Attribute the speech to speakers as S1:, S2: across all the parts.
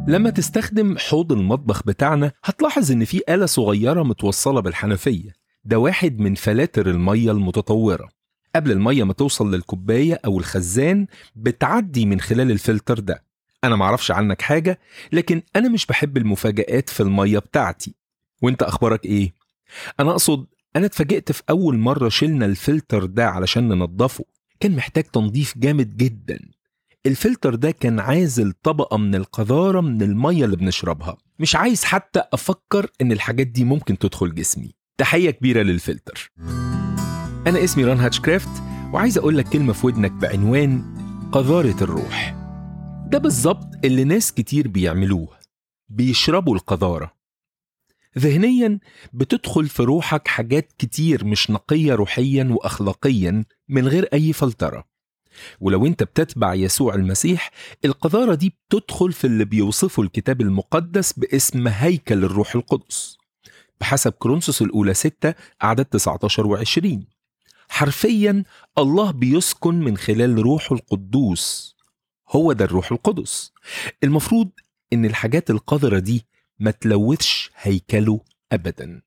S1: لما تستخدم حوض المطبخ بتاعنا هتلاحظ إن في آلة صغيرة متوصلة بالحنفية ده واحد من فلاتر المية المتطورة قبل المية ما توصل للكوباية أو الخزان بتعدي من خلال الفلتر ده أنا معرفش عنك حاجة لكن أنا مش بحب المفاجآت في المية بتاعتي وانت أخبارك إيه؟ أنا أقصد أنا اتفاجئت في أول مرة شلنا الفلتر ده علشان ننضفه كان محتاج تنظيف جامد جدا الفلتر ده كان عازل طبقة من القذارة من المية اللي بنشربها مش عايز حتى أفكر إن الحاجات دي ممكن تدخل جسمي تحية كبيرة للفلتر أنا اسمي ران هاتشكرافت وعايز أقول لك كلمة في ودنك بعنوان قذارة الروح ده بالظبط اللي ناس كتير بيعملوه بيشربوا القذارة ذهنيا بتدخل في روحك حاجات كتير مش نقية روحيا وأخلاقيا من غير أي فلترة ولو انت بتتبع يسوع المسيح القذارة دي بتدخل في اللي بيوصفه الكتاب المقدس باسم هيكل الروح القدس بحسب كرونسوس الأولى 6 أعداد 19 و20 حرفيا الله بيسكن من خلال روحه القدوس هو ده الروح القدس المفروض ان الحاجات القذرة دي ما تلوثش هيكله ابدا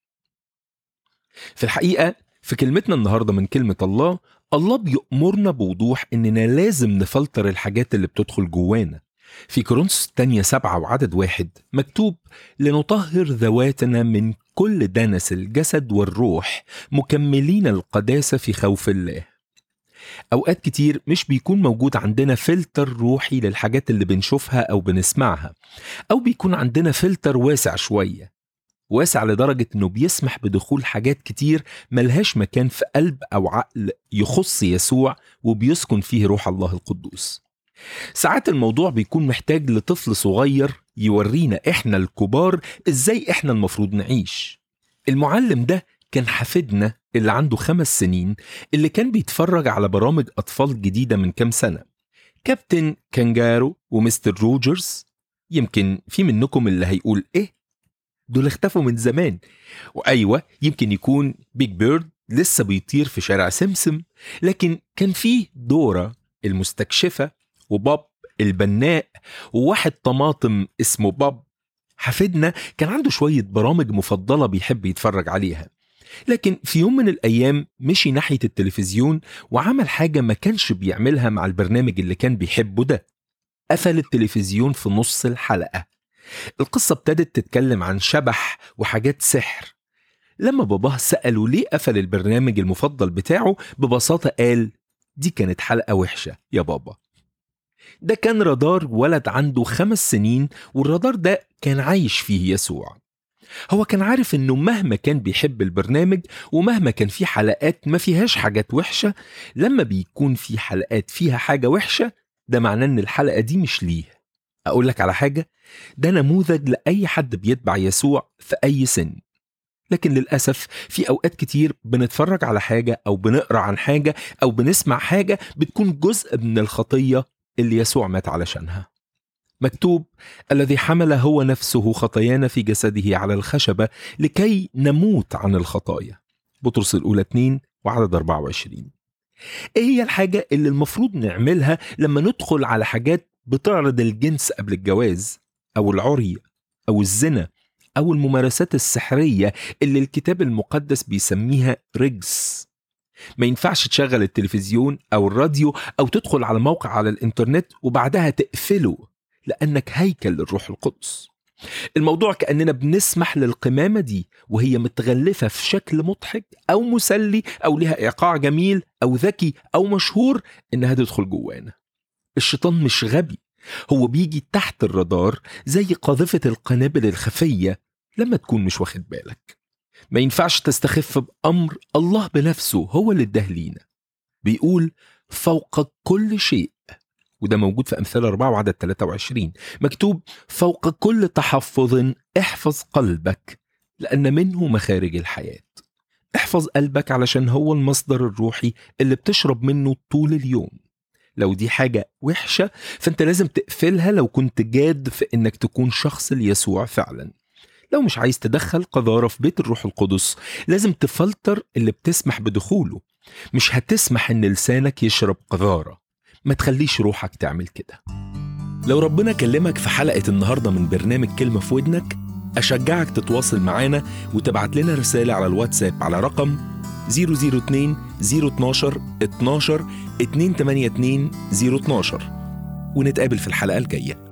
S1: في الحقيقة في كلمتنا النهاردة من كلمة الله الله بيأمرنا بوضوح إننا لازم نفلتر الحاجات اللي بتدخل جوانا في كورنثوس الثانية سبعة وعدد واحد مكتوب لنطهر ذواتنا من كل دنس الجسد والروح مكملين القداسة في خوف الله أوقات كتير مش بيكون موجود عندنا فلتر روحي للحاجات اللي بنشوفها أو بنسمعها أو بيكون عندنا فلتر واسع شوية واسع لدرجة إنه بيسمح بدخول حاجات كتير ملهاش مكان في قلب أو عقل يخص يسوع وبيسكن فيه روح الله القدوس ساعات الموضوع بيكون محتاج لطفل صغير يورينا إحنا الكبار إزاي إحنا المفروض نعيش المعلم ده كان حفيدنا اللي عنده خمس سنين اللي كان بيتفرج على برامج أطفال جديدة من كام سنة كابتن كانجارو ومستر روجرز يمكن في منكم اللي هيقول إيه دول اختفوا من زمان وأيوة يمكن يكون بيج بيرد لسه بيطير في شارع سمسم لكن كان فيه دورة المستكشفة وباب البناء وواحد طماطم اسمه باب حفيدنا كان عنده شوية برامج مفضلة بيحب يتفرج عليها لكن في يوم من الأيام مشي ناحية التلفزيون وعمل حاجة ما كانش بيعملها مع البرنامج اللي كان بيحبه ده قفل التلفزيون في نص الحلقة القصة ابتدت تتكلم عن شبح وحاجات سحر لما باباه سأله ليه قفل البرنامج المفضل بتاعه ببساطة قال دي كانت حلقة وحشة يا بابا ده كان رادار ولد عنده خمس سنين والرادار ده كان عايش فيه يسوع هو كان عارف انه مهما كان بيحب البرنامج ومهما كان في حلقات ما فيهاش حاجات وحشة لما بيكون في حلقات فيها حاجة وحشة ده معناه ان الحلقة دي مش ليه اقول لك على حاجة ده نموذج لأي حد بيتبع يسوع في أي سن لكن للأسف في أوقات كتير بنتفرج على حاجة أو بنقرأ عن حاجة أو بنسمع حاجة بتكون جزء من الخطية اللي يسوع مات علشانها مكتوب الذي حمل هو نفسه خطايانا في جسده على الخشبة لكي نموت عن الخطايا بطرس الأولى 2 وعدد 24 ايه هي الحاجة اللي المفروض نعملها لما ندخل على حاجات بتعرض الجنس قبل الجواز أو العري أو الزنا أو الممارسات السحرية اللي الكتاب المقدس بيسميها رجس ما ينفعش تشغل التلفزيون أو الراديو أو تدخل على موقع على الإنترنت وبعدها تقفله لأنك هيكل للروح القدس الموضوع كأننا بنسمح للقمامة دي وهي متغلفة في شكل مضحك أو مسلي أو لها إيقاع جميل أو ذكي أو مشهور إنها تدخل جوانا الشيطان مش غبي هو بيجي تحت الرادار زي قاذفة القنابل الخفية لما تكون مش واخد بالك ما ينفعش تستخف بأمر الله بنفسه هو اللي اداه لينا بيقول فوق كل شيء وده موجود في أمثال 4 وعدد 23 مكتوب فوق كل تحفظ احفظ قلبك لأن منه مخارج الحياة احفظ قلبك علشان هو المصدر الروحي اللي بتشرب منه طول اليوم لو دي حاجة وحشة فانت لازم تقفلها لو كنت جاد في انك تكون شخص ليسوع فعلا لو مش عايز تدخل قذارة في بيت الروح القدس لازم تفلتر اللي بتسمح بدخوله مش هتسمح ان لسانك يشرب قذارة ما تخليش روحك تعمل كده لو ربنا كلمك في حلقة النهاردة من برنامج كلمة في ودنك أشجعك تتواصل معانا وتبعت لنا رسالة على الواتساب على رقم 002 012 12 282 012 ونتقابل في الحلقة الجاية